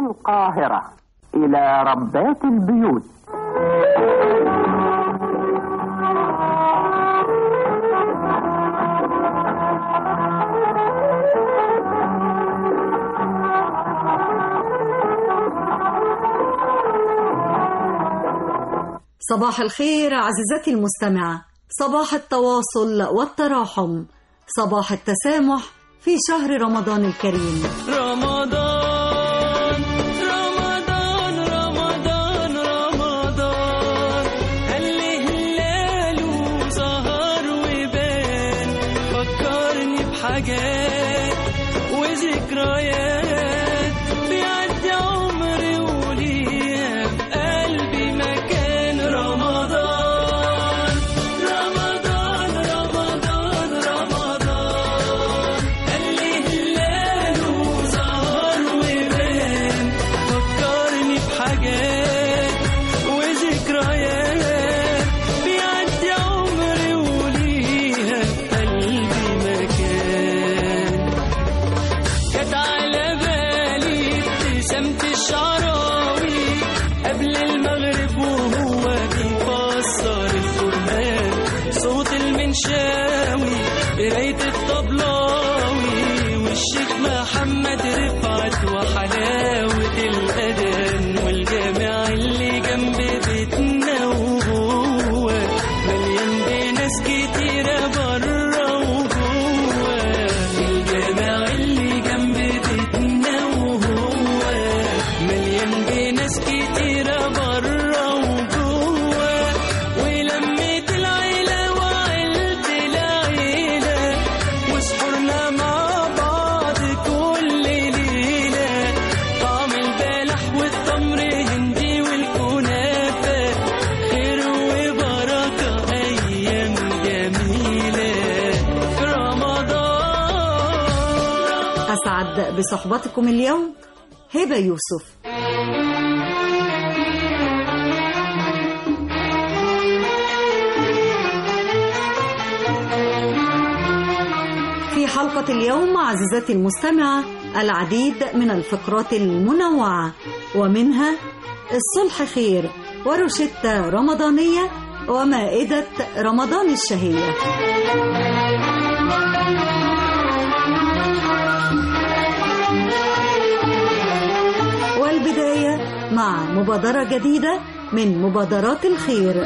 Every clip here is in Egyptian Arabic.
القاهرة إلى ربات البيوت صباح الخير عزيزتي المستمعة صباح التواصل والتراحم صباح التسامح في شهر رمضان الكريم رمضان رمضان رمضان رمضان هل هلاله ظهر وبان فكرني بحاجات وذكريات بيعدي عمري وليا في قلبي مكان رمضان رمضان رمضان رمضان هل هلاله ظهر وبان فكرني بحاجات وذكريات بيعدي عمري وليها في قلبي مكان كانت على بالي ابتسامة الشعراوي قبل المغرب وهو بيفسر القرآن صوت المنشاوي قراية الطبلاوي والشيخ محمد رفعت وحلاوة الأذان والجامع اللي جنب بيتنا وهو مليان بناس كتيرة برا وجوه الجامع اللي جنب بيتنا وهو مليان بناس كتيرة برا وجوه ولمة العيلة وعيلة العيلة وسحورنا مع بعض كل ليلة طعم البلح والتمر هندي والكنافة خير وبركة أيام جميلة في رمضان أسعد بصحبتكم اليوم هبة يوسف في حلقة اليوم عزيزتي المستمعة العديد من الفقرات المنوعة ومنها الصلح خير وروشتة رمضانية ومائدة رمضان الشهية والبداية مع مبادرة جديدة من مبادرات الخير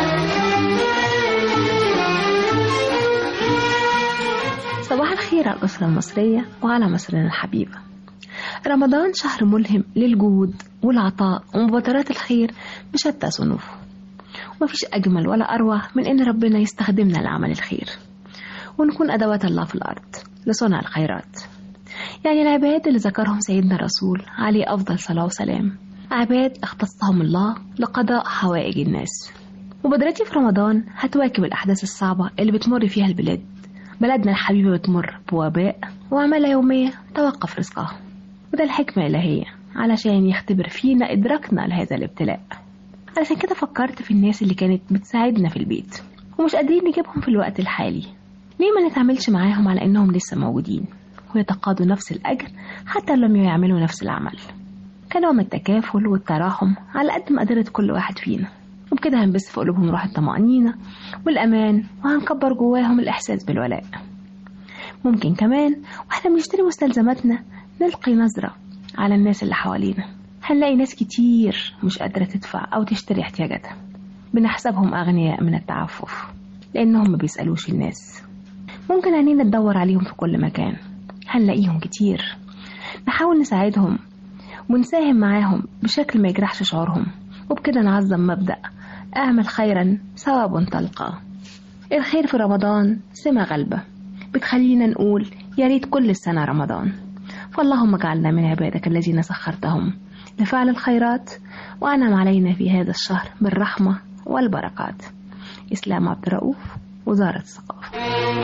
صباح الخير على الأسرة المصرية وعلى مصرنا الحبيبة رمضان شهر ملهم للجود والعطاء ومبادرات الخير بشتى صنوفه ومفيش أجمل ولا أروع من إن ربنا يستخدمنا لعمل الخير ونكون أدوات الله في الأرض لصنع الخيرات يعني العباد اللي ذكرهم سيدنا الرسول عليه أفضل صلاة وسلام عباد اختصهم الله لقضاء حوائج الناس مبادرتي في رمضان هتواكب الأحداث الصعبة اللي بتمر فيها البلاد بلدنا الحبيبة بتمر بوباء وعمالة يومية توقف رزقها وده الحكمة الإلهية علشان يختبر فينا إدراكنا لهذا الابتلاء علشان كده فكرت في الناس اللي كانت بتساعدنا في البيت ومش قادرين نجيبهم في الوقت الحالي ليه ما نتعاملش معاهم على إنهم لسه موجودين ويتقاضوا نفس الأجر حتى لو لم يعملوا نفس العمل كنوع من التكافل والتراحم على قد ما قدرت كل واحد فينا وبكده هنبث في قلوبهم روح الطمأنينة والأمان وهنكبر جواهم الإحساس بالولاء ممكن كمان واحنا بنشتري مستلزماتنا نلقي نظرة على الناس اللي حوالينا هنلاقي ناس كتير مش قادرة تدفع أو تشتري احتياجاتها بنحسبهم أغنياء من التعفف لأنهم ما بيسألوش الناس ممكن عينينا تدور عليهم في كل مكان هنلاقيهم كتير نحاول نساعدهم ونساهم معاهم بشكل ما يجرحش شعورهم وبكده نعظم مبدأ اعمل خيرا ثواب تلقاه الخير في رمضان سمة غلبة بتخلينا نقول يا ريت كل السنة رمضان فاللهم اجعلنا من عبادك الذين سخرتهم لفعل الخيرات وأنعم علينا في هذا الشهر بالرحمة والبركات إسلام عبد الرؤوف وزارة الثقافة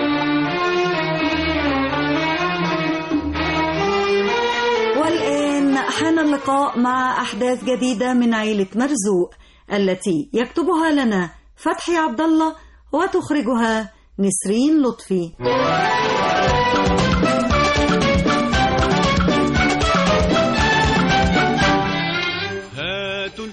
والآن حان اللقاء مع أحداث جديدة من عيلة مرزوق التي يكتبها لنا فتحي عبد الله وتخرجها نسرين لطفي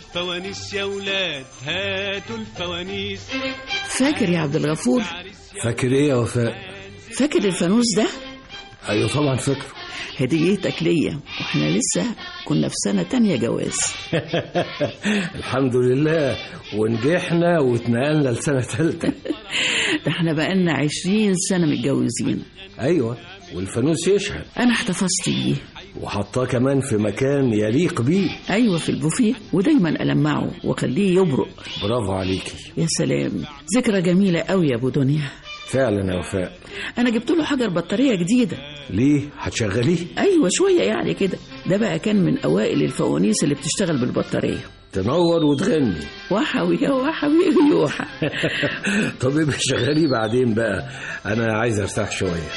الفوانيس يا ولاد هاتوا الفوانيس فاكر يا عبد الغفور فاكر ايه يا وفاء فاكر الفانوس ده ايوه طبعا فاكره هديتك ليا واحنا لسه كنا في سنة تانية جواز الحمد لله ونجحنا واتنقلنا لسنة ثالثة ده احنا بقالنا عشرين سنة متجوزين ايوه والفانوس يشهد انا احتفظت بيه وحطاه كمان في مكان يليق بيه ايوه في البوفيه ودايما المعه واخليه يبرق برافو عليكي يا سلام ذكرى جميلة قوي يا ابو دنيا فعلا يا وفاء انا جبت له حجر بطارية جديدة ليه هتشغليه ايوه شوية يعني كده ده بقى كان من اوائل الفوانيس اللي بتشتغل بالبطارية تنور وتغني وحوي يا وحوي يوحى طب يبقى شغاليه بعدين بقى انا عايز ارتاح شويه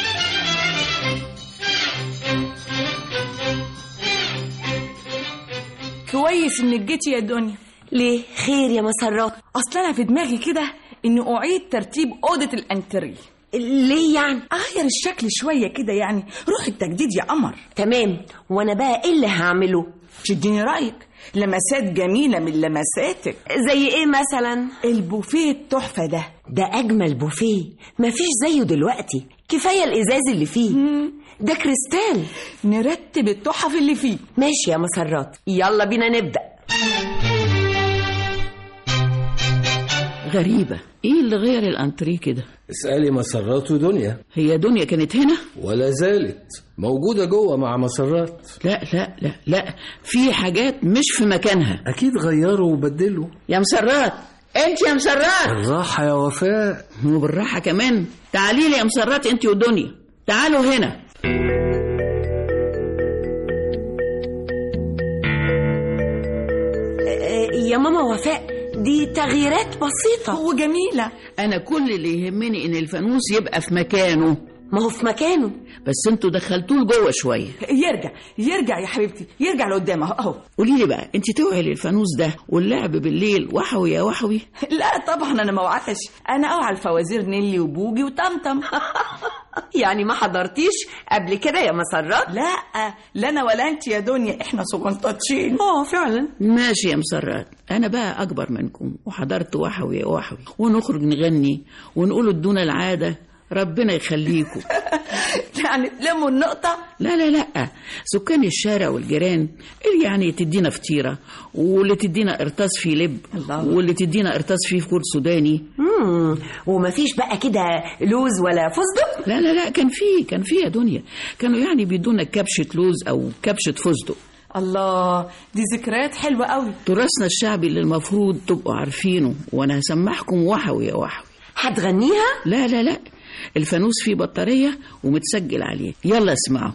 كويس انك جيتي يا دنيا ليه خير يا مسرات اصل انا في دماغي كده اني اعيد ترتيب اوضه الانتريه ليه يعني اغير الشكل شويه كده يعني روح التجديد يا قمر تمام وانا بقى ايه اللي هعمله تديني رايك لمسات جميله من لمساتك زي ايه مثلا البوفيه التحفه ده ده اجمل بوفيه مفيش زيه دلوقتي كفايه الازاز اللي فيه ده كريستال نرتب التحف اللي فيه ماشي يا مسرات يلا بينا نبدا غريبة ايه اللي غير الانتريه كده اسالي مسرات ودنيا هي دنيا كانت هنا ولا زالت موجوده جوه مع مسرات لا لا لا لا في حاجات مش في مكانها اكيد غيروا وبدلوا يا مسرات انت يا مسرات الراحه يا وفاء وبالراحة كمان تعالي لي يا مسرات انت ودنيا تعالوا هنا آه، يا ماما وفاء دي تغييرات بسيطه وجميله انا كل اللي يهمني ان الفانوس يبقى في مكانه ما هو في مكانه بس انتوا دخلتوه لجوه شويه يرجع يرجع يا حبيبتي يرجع لقدام اهو اهو قولي لي بقى انت توعي للفانوس ده واللعب بالليل وحوي يا وحوي لا طبعا انا ما وعدتش انا اوعى الفوازير نيلي وبوجي وطمطم يعني ما حضرتيش قبل كده يا مسرات لا لا انا ولا انت يا دنيا احنا سجنطاتشين اه فعلا ماشي يا مسرات انا بقى اكبر منكم وحضرت وحوي يا وحوي ونخرج نغني ونقول ادونا العاده ربنا يخليكم يعني تلموا النقطه لا لا لا سكان الشارع والجيران اللي يعني تدينا فطيرة واللي تدينا قرطاس فيه لب الله. واللي تدينا قرطاس فيه فول سوداني امم ومفيش بقى كده لوز ولا فستق لا لا لا كان فيه كان فيه يا دنيا كانوا يعني بيدونا كبشة لوز أو كبشة فستق الله دي ذكريات حلوه قوي تراثنا الشعبي اللي المفروض تبقوا عارفينه وأنا هسمعكم وحوي يا وحوي هتغنيها لا لا لا الفانوس فيه بطارية ومتسجل عليه يلا اسمعوا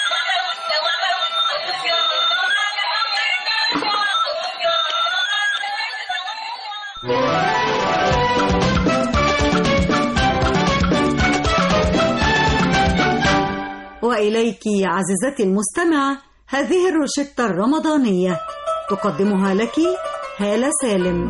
وإليك عزيزتي المستمعة هذه الروشتة الرمضانية تقدمها لك هالة سالم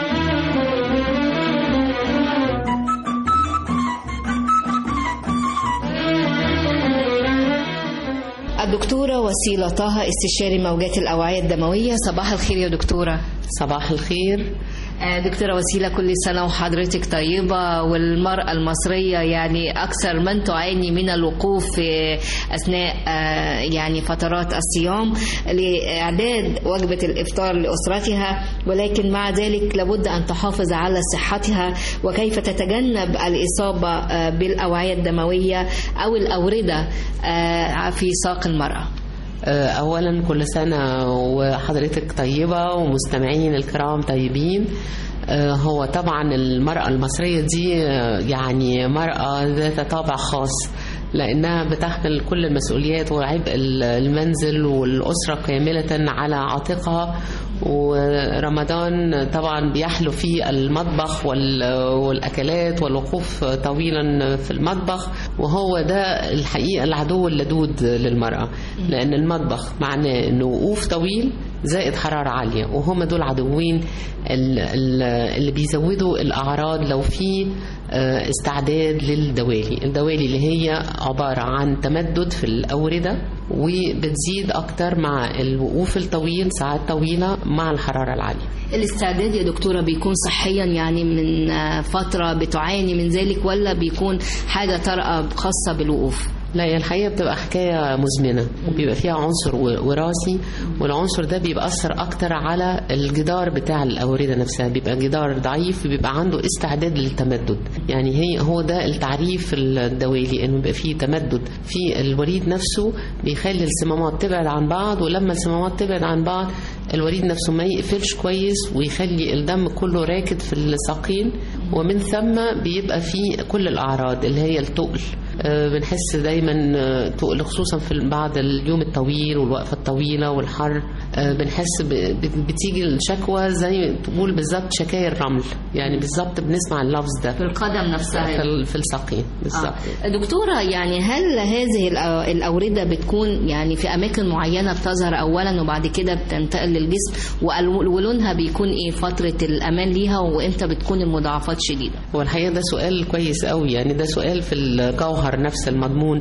الدكتورة وسيلة طه استشاري موجات الأوعية الدموية صباح الخير يا دكتورة صباح الخير آه، دكتورة وسيلة كل سنة وحضرتك طيبة والمرأة المصرية يعني أكثر من تعاني من الوقوف في أثناء آه، يعني فترات الصيام لإعداد وجبة الإفطار لأسرتها ولكن مع ذلك لابد أن تحافظ على صحتها وكيف تتجنب الإصابة آه، بالأوعية الدموية أو الأوردة آه، في ساق المرأة آه، أولا كل سنة وحضرتك طيبة ومستمعين الكرام طيبين آه، هو طبعا المرأة المصرية دي آه، يعني مرأة ذات طابع خاص لأنها بتحمل كل المسؤوليات وعبء ال- المنزل والأسرة كاملة على عاتقها ورمضان طبعا بيحلو فيه المطبخ وال- والأكلات والوقوف طويلا في المطبخ وهو ده الحقيقة العدو اللدود للمرأة لأن المطبخ معناه أنه وقوف طويل زائد حرارة عالية وهم دول عدوين ال- ال- اللي بيزودوا الأعراض لو في آه، استعداد للدوالي الدوالي اللي هي عبارة عن تمدد في الأوردة وبتزيد أكتر مع الوقوف الطويل ساعات طويلة مع الحرارة العالية الاستعداد يا دكتورة بيكون صحيا يعني من آه، فترة بتعاني من ذلك ولا بيكون حاجة طارئة خاصة بالوقوف لا هي الحقيقة بتبقى حكاية مزمنة وبيبقى فيها عنصر و- وراثي والعنصر ده بيبقى أثر أكتر على الجدار بتاع الأوردة نفسها بيبقى جدار ضعيف وبيبقى عنده استعداد للتمدد يعني هي هو ده التعريف الدوالي إنه بيبقى فيه تمدد في الوريد نفسه بيخلي الصمامات تبعد عن بعض ولما الصمامات تبعد عن بعض الوريد نفسه ما يقفلش كويس ويخلي الدم كله راكد في الساقين ومن ثم بيبقى فيه كل الأعراض اللي هي التقل آه، بنحس دايما آه، تقل خصوصا في بعد اليوم الطويل والوقفة الطويلة والحر آه، بنحس ب- ب- بتيجي الشكوى زي تقول بالظبط شكاية الرمل يعني بالظبط بنسمع اللفظ ده في القدم نفسها في, ال- في الساقين بالظبط آه. دكتورة يعني هل هذه الأ- الأوردة بتكون يعني في أماكن معينة بتظهر أولا وبعد كده بتنتقل للجسم وألو- ولونها بيكون إيه فترة الأمان ليها وإمتى بتكون المضاعفات شديدة هو الحقيقة ده سؤال كويس قوي يعني ده سؤال في الجوهر نفس المضمون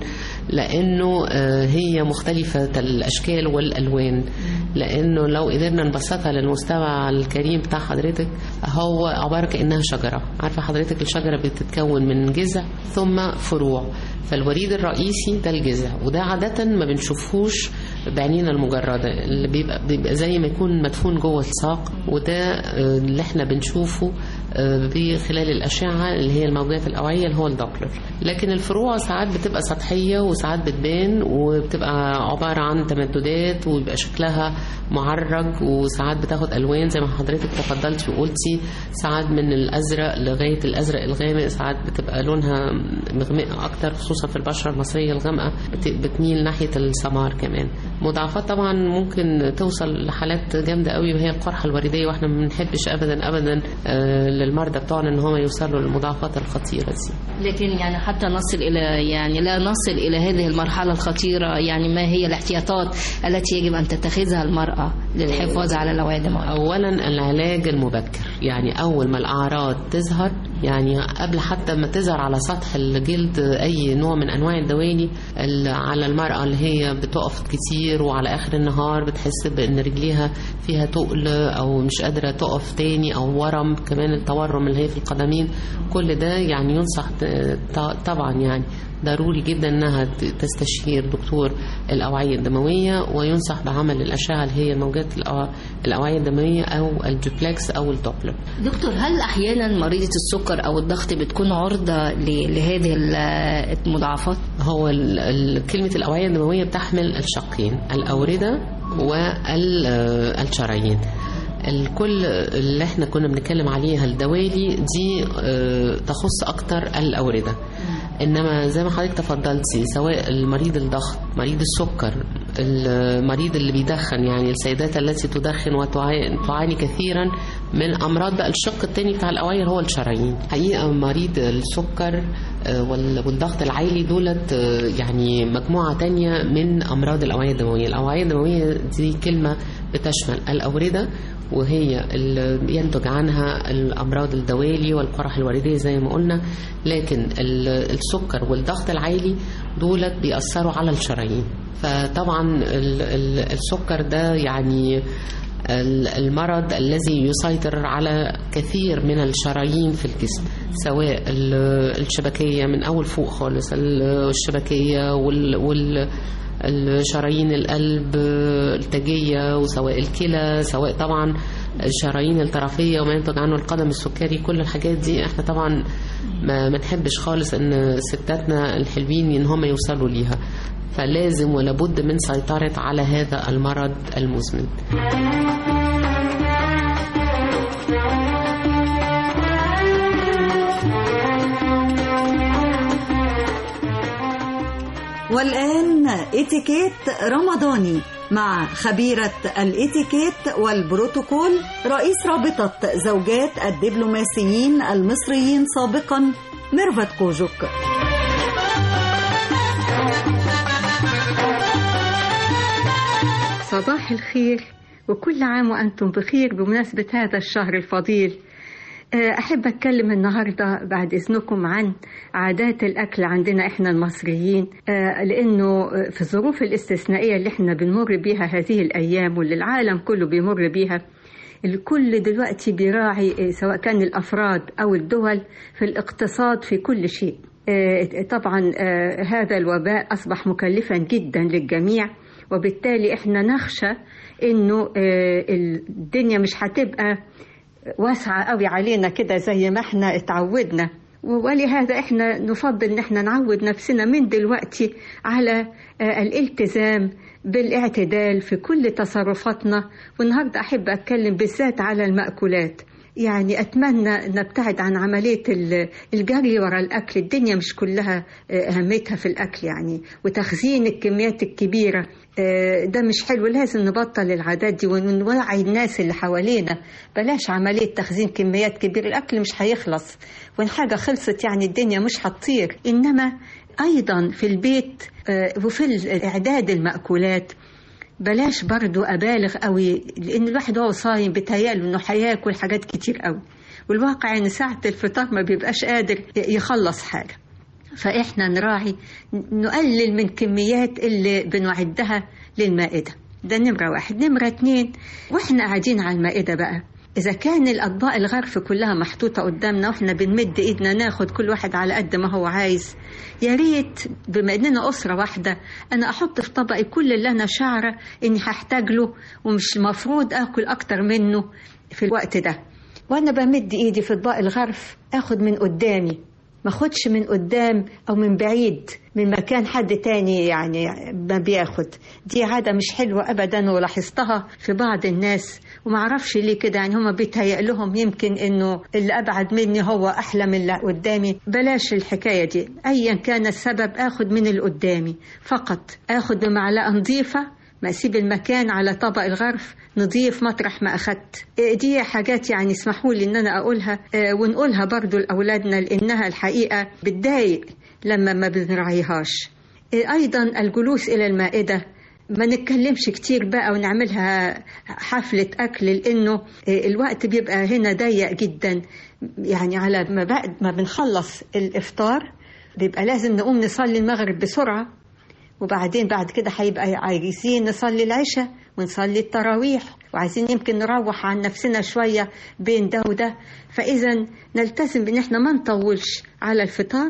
لأنه آه، هي مختلفة الأشكال والألوان لأنه لو قدرنا نبسطها للمستمع الكريم بتاع حضرتك هو عبارة كأنها شجرة عارفة حضرتك الشجرة بتتكون من جذع ثم فروع فالوريد الرئيسي ده الجذع وده عادة ما بنشوفهوش بعينينا المجردة اللي بيبقى, بيبقى زي ما يكون مدفون جوه الساق وده آه، اللي احنا بنشوفه آه، بخلال الأشعة اللي هي الموجات الأوعية اللي هو الدوبلر لكن الفروع ساعات بتبقى سطحية وساعات بتبان وبتبقى عبارة عن تمددات ويبقى شكلها معرج وساعات بتاخد ألوان زي ما حضرتك تفضلتي وقلتي ساعات من الأزرق لغاية الأزرق الغامق ساعات بتبقى لونها مغمقة أكتر خصوصا في البشرة المصرية الغامقة بت- بتميل ناحية السمار كمان مضاعفات طبعا ممكن توصل لحالات جامدة قوي وهي القرحة الوردية واحنا ما بنحبش أبدا أبدا آه، للمرضى بتوعنا إن هم يوصلوا للمضاعفات الخطيرة دي لكن يعني حتى نصل إلى يعني لا نصل إلى هذه المرحلة الخطيرة يعني ما هي الاحتياطات التي يجب أن تتخذها المرأة للحفاظ على الأوعية الدموية اولا العلاج المبكر يعني اول ما الاعراض تظهر يعني قبل حتى ما تظهر على سطح الجلد اي نوع من انواع الدوالي ال- على المراه اللي هي بتقف كتير وعلى اخر النهار بتحس بان رجليها فيها تقل او مش قادره تقف تاني او ورم كمان التورم اللي هي في القدمين كل ده يعني ينصح ت- ط- طبعا يعني ضروري جدا انها ت- تستشير دكتور الاوعيه الدمويه وينصح بعمل الاشعه اللي هي موجات الأو- الاوعيه الدمويه او الدوبلكس او الدوبلر دكتور هل أحيانا مريضة السكر أو الضغط بتكون عرضة ل- لهذه ال- المضاعفات؟ هو ال- ال- كلمه الاوعيه الدمويه بتحمل الشقين الاورده والشرايين الكل اللي احنا كنا بنتكلم عليها الدوالي دي آه، تخص اكتر الاورده انما زي ما حضرتك تفضلتي سواء المريض الضغط مريض السكر المريض اللي بيدخن يعني السيدات التي تدخن وتعاني كثيرا من امراض بقى الشق الثاني بتاع الاوعيه هو الشرايين حقيقه مريض السكر آه، وال- والضغط العالي دولت آه، يعني مجموعه تانية من امراض الاوعيه الدمويه الاوعيه الدمويه دي كلمه بتشمل الاورده وهي اللي ينتج عنها الامراض الدوالي والقرح الورديه زي ما قلنا لكن ال- السكر والضغط العالي دولت بيأثروا على الشرايين فطبعا ال- ال- السكر ده يعني ال- المرض الذي يسيطر على كثير من الشرايين في الجسم سواء ال- الشبكية من أول فوق خالص ال- الشبكية وال, وال الشرايين القلب التاجية وسواء الكلى سواء طبعا الشرايين الطرفية وما ينتج عنه القدم السكري كل الحاجات دي احنا طبعا ما ما نحبش خالص ان ستاتنا الحلوين ان هم يوصلوا ليها فلازم ولابد من سيطرة على هذا المرض المزمن والآن اتيكيت رمضاني مع خبيرة الاتيكيت والبروتوكول رئيس رابطة زوجات الدبلوماسيين المصريين سابقا ميرفت كوجوك صباح الخير وكل عام وأنتم بخير بمناسبة هذا الشهر الفضيل آه، أحب أتكلم النهاردة بعد إذنكم عن عادات الأكل عندنا إحنا المصريين آه، لأنه في الظروف الاستثنائية اللي إحنا بنمر بيها هذه الأيام واللي العالم كله بيمر بيها الكل دلوقتي بيراعي آه، سواء كان الأفراد أو الدول في الاقتصاد في كل شيء آه، طبعا آه، هذا الوباء أصبح مكلفا جدا للجميع وبالتالي إحنا نخشى إنه آه، الدنيا مش هتبقى واسعة قوي علينا كده زي ما احنا اتعودنا ولهذا احنا نفضل ان احنا نعود نفسنا من دلوقتي على آه، الالتزام بالاعتدال في كل تصرفاتنا والنهارده احب اتكلم بالذات على المأكولات يعني اتمنى نبتعد عن عمليه ال- الجري ورا الاكل الدنيا مش كلها آه، اهميتها في الاكل يعني وتخزين الكميات الكبيره آه، ده مش حلو لازم نبطل العادات دي ونوعي الناس اللي حوالينا بلاش عمليه تخزين كميات كبيره الاكل مش هيخلص وان حاجه خلصت يعني الدنيا مش هتطير انما ايضا في البيت آه، وفي اعداد المأكولات بلاش برضو أبالغ قوي لأن الواحد وهو صايم بيتهيأله إنه هياكل حاجات كتير قوي والواقع إن ساعة الفطار ما بيبقاش قادر يخلص حاجة فإحنا نراعي نقلل من كميات اللي بنعدها للمائدة ده نمرة واحد نمرة اتنين وإحنا قاعدين على المائدة بقى إذا كان الأطباق الغرف كلها محطوطة قدامنا وإحنا بنمد إيدنا ناخد كل واحد على قد ما هو عايز يا ريت بما إننا أسرة واحدة أنا أحط في طبقي كل اللي أنا شعرة إني هحتاج له ومش المفروض آكل أكتر منه في الوقت ده وأنا بمد إيدي في أطباق الغرف آخد من قدامي ما اخدش من قدام او من بعيد من مكان حد تاني يعني ما بياخد دي عادة مش حلوة ابدا ولاحظتها في بعض الناس وما اعرفش ليه كده يعني هما بيتهيأ لهم يمكن انه اللي ابعد مني هو احلى من اللي قدامي بلاش الحكاية دي ايا كان السبب اخد من اللي قدامي فقط اخد بمعلقة نظيفة ما اسيب المكان على طبق الغرف نضيف مطرح ما اخدت إيه دي حاجات يعني اسمحوا لي ان انا اقولها آه، ونقولها برضو لاولادنا لانها الحقيقه بتضايق لما ما بنراعيهاش إيه ايضا الجلوس الى المائده ما نتكلمش كتير بقى ونعملها حفلة أكل لأنه إيه، الوقت بيبقى هنا ضيق جدا يعني على ما بعد ما بنخلص الإفطار بيبقى لازم نقوم نصلي المغرب بسرعة وبعدين بعد كده هيبقى عايزين نصلي العشاء ونصلي التراويح وعايزين يمكن نروح عن نفسنا شوية بين ده وده فإذا نلتزم بإن احنا ما نطولش على الفطار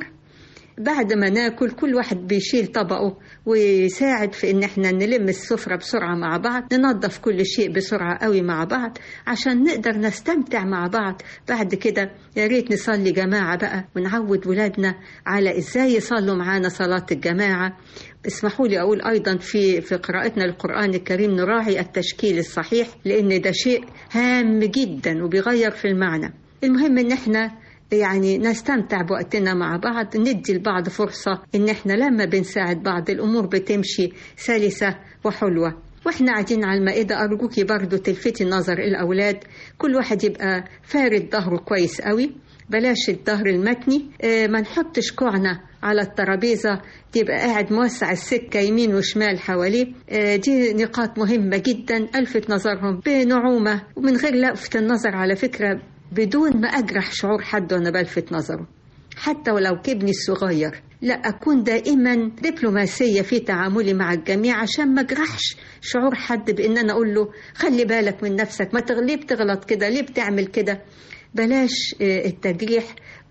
بعد ما ناكل كل واحد بيشيل طبقه ويساعد في ان احنا نلم السفرة بسرعة مع بعض ننظف كل شيء بسرعة قوي مع بعض عشان نقدر نستمتع مع بعض بعد كده يا ريت نصلي جماعة بقى ونعود ولادنا على ازاي يصلوا معانا صلاة الجماعة اسمحوا لي اقول ايضا في في قراءتنا للقرآن الكريم نراعي التشكيل الصحيح لان ده شيء هام جدا وبيغير في المعنى المهم ان احنا يعني نستمتع بوقتنا مع بعض ندي لبعض فرصة إن إحنا لما بنساعد بعض الأمور بتمشي سلسة وحلوة واحنا قاعدين على المائدة أرجوكي برضو تلفتي نظر الأولاد كل واحد يبقى فارد ظهره كويس قوي بلاش الظهر المتني اه ما نحطش كوعنا على الترابيزة يبقى قاعد موسع السكة يمين وشمال حواليه اه دي نقاط مهمة جدا ألفت نظرهم بنعومة ومن غير لفت النظر على فكرة بدون ما أجرح شعور حد وأنا بلفت نظره حتى ولو كابني الصغير لا أكون دائما دبلوماسية في تعاملي مع الجميع عشان ما أجرحش شعور حد بإن أنا أقول له خلي بالك من نفسك ما ليه بتغلط كده ليه بتعمل كده بلاش التجريح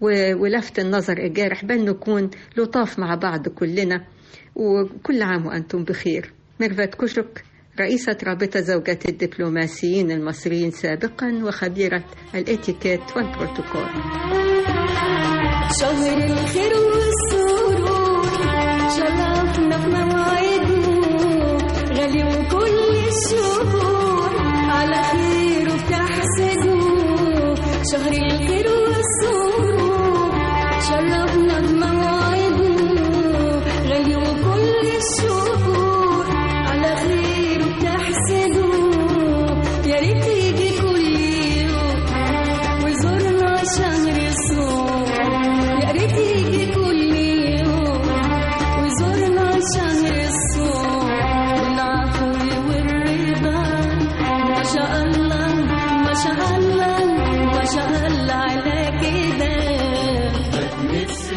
ولفت النظر الجارح بل نكون لطاف مع بعض كلنا وكل عام وأنتم بخير ميرفت كشك رئيسة رابطة زوجات الدبلوماسيين المصريين سابقا وخبيرة الاتيكيت والبروتوكول شهر الخير والسرور شرفنا في مواعيده غالي وكل الشهور على خير وبتحسده شهر الخير والسرور شرفنا في مواعيده غالي وكل الشهور على خير وبتحسده يا ريت يجي كل يوم ويزورنا شهر الصوم يا ريت يجي كل يوم ويزورنا شهر الصوم بالعفو والرضا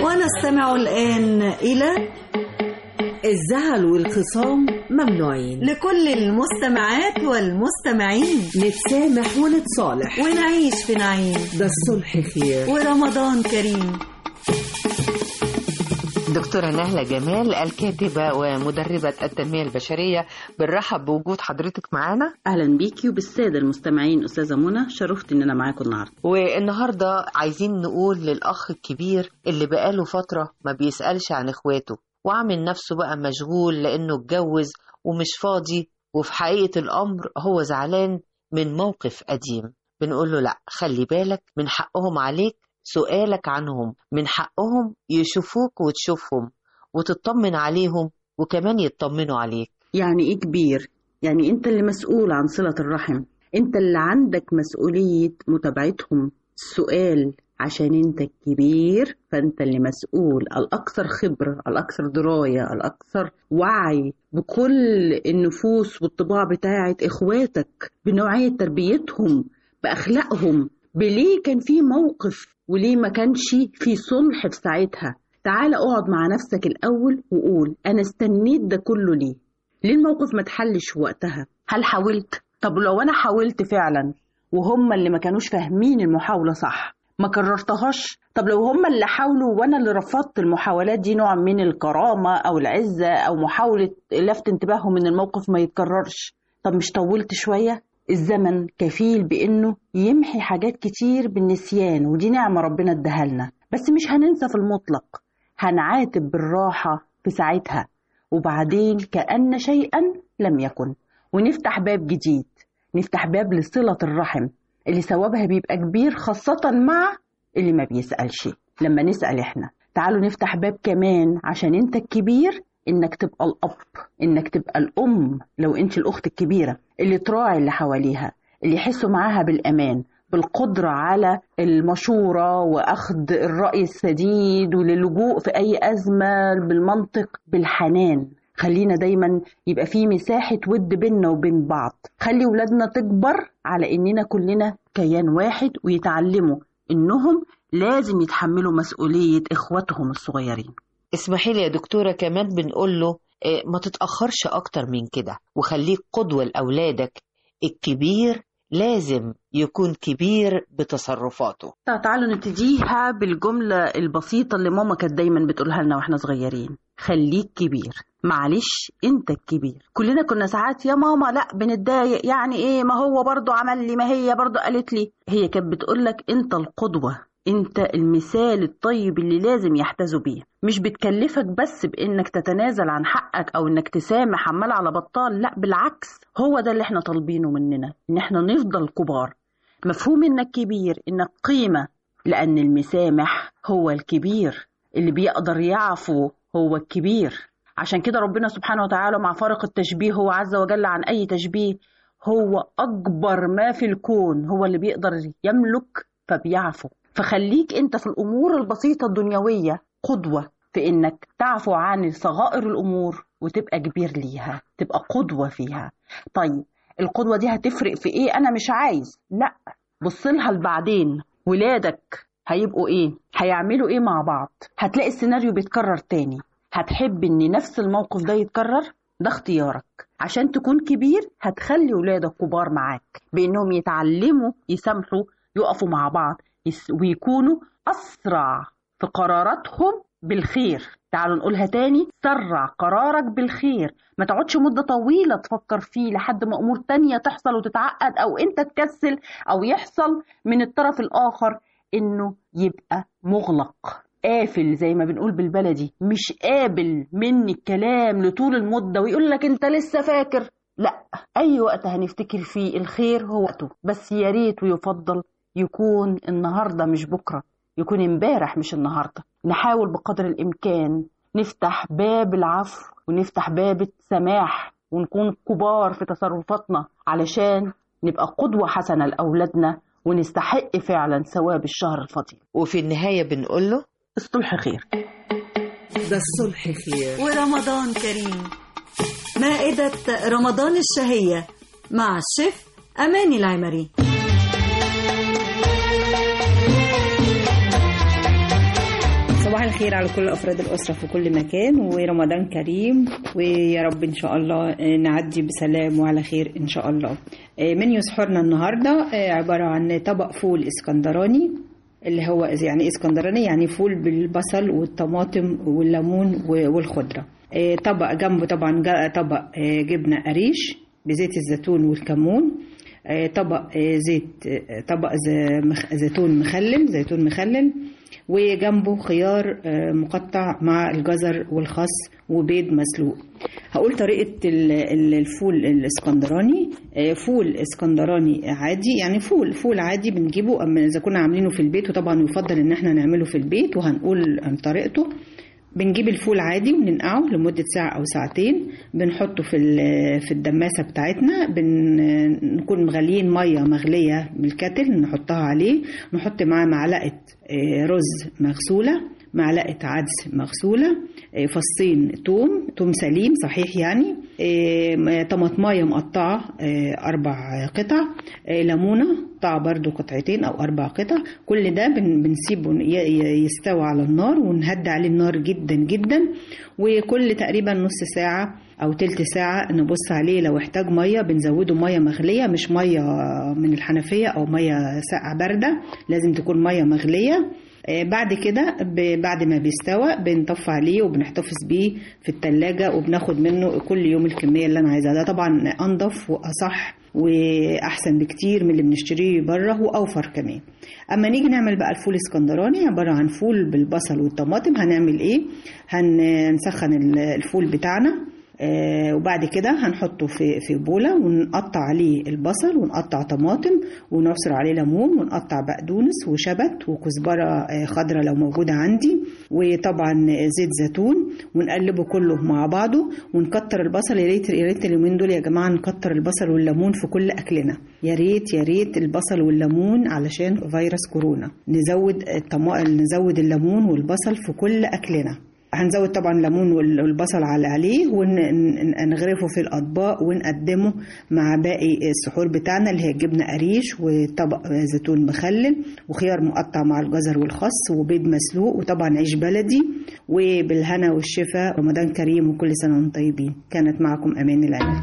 ونستمع الآن إلى الزعل والخصام ممنوعين لكل المستمعات والمستمعين نتسامح ونتصالح ونعيش في نعيم ده الصلح خير ورمضان كريم دكتورة نهلة جمال الكاتبة ومدربة التنمية البشرية بنرحب بوجود حضرتك معانا اهلا بيكي وبالساده المستمعين استاذه منى شرفت ان انا معاكم النهارده والنهاردة عايزين نقول للأخ الكبير اللي بقاله فترة ما بيسألش عن إخواته وعامل نفسه بقى مشغول لأنه اتجوز ومش فاضي وفي حقيقة الأمر هو زعلان من موقف قديم بنقول له لأ خلي بالك من حقهم عليك سؤالك عنهم من حقهم يشوفوك وتشوفهم وتطمن عليهم وكمان يطمنوا عليك يعني ايه كبير يعني انت اللي مسؤول عن صله الرحم انت اللي عندك مسؤوليه متابعتهم السؤال عشان انت الكبير فانت اللي مسؤول الاكثر خبره الاكثر درايه الاكثر وعي بكل النفوس والطباع بتاعه اخواتك بنوعيه تربيتهم باخلاقهم بليه كان في موقف وليه ما كانش في صلح في ساعتها تعال اقعد مع نفسك الاول وقول انا استنيت ده كله ليه ليه الموقف ما اتحلش في وقتها هل حاولت طب لو انا حاولت فعلا وهم اللي ما كانوش فاهمين المحاولة صح ما كررتهاش طب لو هم اللي حاولوا وانا اللي رفضت المحاولات دي نوع من الكرامة او العزة او محاولة لفت انتباههم ان الموقف ما يتكررش طب مش طولت شوية الزمن كفيل بانه يمحي حاجات كتير بالنسيان ودي نعمة ربنا اداها لنا بس مش هننسى في المطلق هنعاتب بالراحة في ساعتها وبعدين كأن شيئا لم يكن ونفتح باب جديد نفتح باب لصلة الرحم اللي ثوابها بيبقى كبير خاصة مع اللي ما بيسألش لما نسأل احنا تعالوا نفتح باب كمان عشان انت الكبير انك تبقى الاب انك تبقى الام لو انت الاخت الكبيرة اللي تراعي اللي حواليها اللي يحسوا معاها بالامان بالقدرة على المشورة وأخذ الرأي السديد وللجوء في أي أزمة بالمنطق بالحنان خلينا دايما يبقى في مساحة ود بيننا وبين بعض خلي ولادنا تكبر على إننا كلنا كيان واحد ويتعلموا إنهم لازم يتحملوا مسؤولية إخواتهم الصغيرين اسمحي لي يا دكتورة كمان بنقول له آه، ما تتأخرش أكتر من كده وخليك قدوة لأولادك الكبير لازم يكون كبير بتصرفاته طيب تعالوا نبتديها بالجملة البسيطة اللي ماما كانت دايما بتقولها لنا واحنا صغيرين خليك كبير معلش انت الكبير كلنا كنا ساعات يا ماما لا بنتضايق يعني ايه ما هو برضو عمل لي ما هي برضو قالت لي هي كانت بتقولك انت القدوة انت المثال الطيب اللي لازم يحتذوا بيه مش بتكلفك بس بانك تتنازل عن حقك او انك تسامح عمال على بطال لا بالعكس هو ده اللي احنا طالبينه مننا ان احنا نفضل كبار مفهوم انك كبير انك قيمة لان المسامح هو الكبير اللي بيقدر يعفو هو الكبير عشان كده ربنا سبحانه وتعالى مع فارق التشبيه هو عز وجل عن اي تشبيه هو اكبر ما في الكون هو اللي بيقدر يملك فبيعفو فخليك انت في الامور البسيطه الدنيويه قدوه في انك تعفو عن صغائر الامور وتبقى كبير ليها تبقى قدوه فيها طيب القدوه دي هتفرق في ايه انا مش عايز لا بص لها لبعدين ولادك هيبقوا ايه هيعملوا ايه مع بعض هتلاقي السيناريو بيتكرر تاني هتحب ان نفس الموقف ده يتكرر ده اختيارك عشان تكون كبير هتخلي ولادك كبار معاك بانهم يتعلموا يسامحوا يقفوا مع بعض يس- ويكونوا اسرع في قراراتهم بالخير تعالوا نقولها تاني سرع قرارك بالخير ما تقعدش مدة طويلة تفكر فيه لحد ما أمور تانية تحصل وتتعقد أو أنت تكسل أو يحصل من الطرف الآخر إنه يبقى مغلق قافل زي ما بنقول بالبلدي مش قابل مني الكلام لطول المدة ويقول لك أنت لسه فاكر لا أي وقت هنفتكر فيه الخير هو وقته بس يا ريت ويفضل يكون النهاردة مش بكرة يكون امبارح مش النهاردة نحاول بقدر الإمكان نفتح باب العفو ونفتح باب السماح ونكون كبار في تصرفاتنا علشان نبقى قدوة حسنة لأولادنا ونستحق فعلا ثواب الشهر الفضيل وفي النهاية بنقول له الصلح خير ده الصلح خير ورمضان كريم مائدة رمضان الشهية مع الشيف أماني العمري صباح الخير على كل أفراد الأسرة في كل مكان ورمضان كريم ويا رب إن شاء الله نعدي بسلام وعلى خير إن شاء الله منيو سحورنا النهاردة عبارة عن طبق فول اسكندراني اللي هو يعني اسكندراني يعني فول بالبصل والطماطم والليمون والخضرة طبق جنبه طبعا طبق جبنة قريش بزيت الزيتون والكمون طبق زيت طبق زيتون مخلل زيتون مخلل وجنبه خيار مقطع مع الجزر والخس وبيض مسلوق هقول طريقة الفول الاسكندراني فول اسكندراني عادي يعني فول فول عادي بنجيبه أما إذا كنا عاملينه في البيت وطبعا يفضل إن احنا نعمله في البيت وهنقول عن طريقته بنجيب الفول عادي وننقعه لمدة ساعة أو ساعتين بنحطه في في الدماسة بتاعتنا بنكون مغليين مية مغلية من الكاتل نحطها عليه نحط معاه معلقة رز مغسولة معلقة عدس مغسولة فصين توم توم سليم صحيح يعني طماطماية مقطعة أربع قطع ليمونة قطع برضو قطعتين أو أربع قطع كل ده بنسيبه يستوي على النار ونهدي عليه النار جدا جدا وكل تقريبا نص ساعة أو تلت ساعة نبص عليه لو احتاج مية بنزوده مية مغلية مش مية من الحنفية أو مية ساقعة باردة لازم تكون مية مغلية بعد كده بعد ما بيستوى بنطفي عليه وبنحتفظ بيه في التلاجة وبناخد منه كل يوم الكمية اللي أنا عايزها ده طبعا أنضف وأصح وأحسن بكتير من اللي بنشتريه بره وأوفر كمان أما نيجي نعمل بقى الفول اسكندراني عبارة عن فول بالبصل والطماطم هنعمل إيه هنسخن الفول بتاعنا آه وبعد كده هنحطه في في بوله ونقطع عليه البصل ونقطع طماطم ونعصر عليه ليمون ونقطع بقدونس وشبت وكزبره آه خضراء لو موجوده عندي وطبعا زيت زيتون ونقلبه كله مع بعضه ونكتر البصل يا ريت يا ريت اليومين دول يا جماعه نكتر البصل والليمون في كل اكلنا يا ريت يا ريت البصل والليمون علشان فيروس كورونا نزود الطما... نزود الليمون والبصل في كل اكلنا هنزود طبعا ليمون والبصل على عليه ونغرفه في الاطباق ونقدمه مع باقي السحور بتاعنا اللي هي جبنه قريش وطبق زيتون مخلل وخيار مقطع مع الجزر والخس وبيض مسلوق وطبعا عيش بلدي وبالهنا والشفاء رمضان كريم وكل سنه وانتم طيبين كانت معكم امان العلم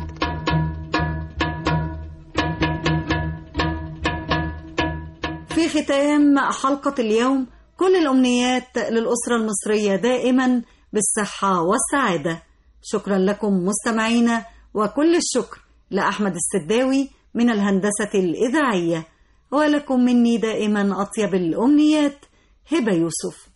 في ختام حلقه اليوم كل الأمنيات للأسرة المصرية دائما بالصحة والسعادة شكرا لكم مستمعينا وكل الشكر لأحمد السداوي من الهندسة الإذاعية ولكم مني دائما أطيب الأمنيات هبة يوسف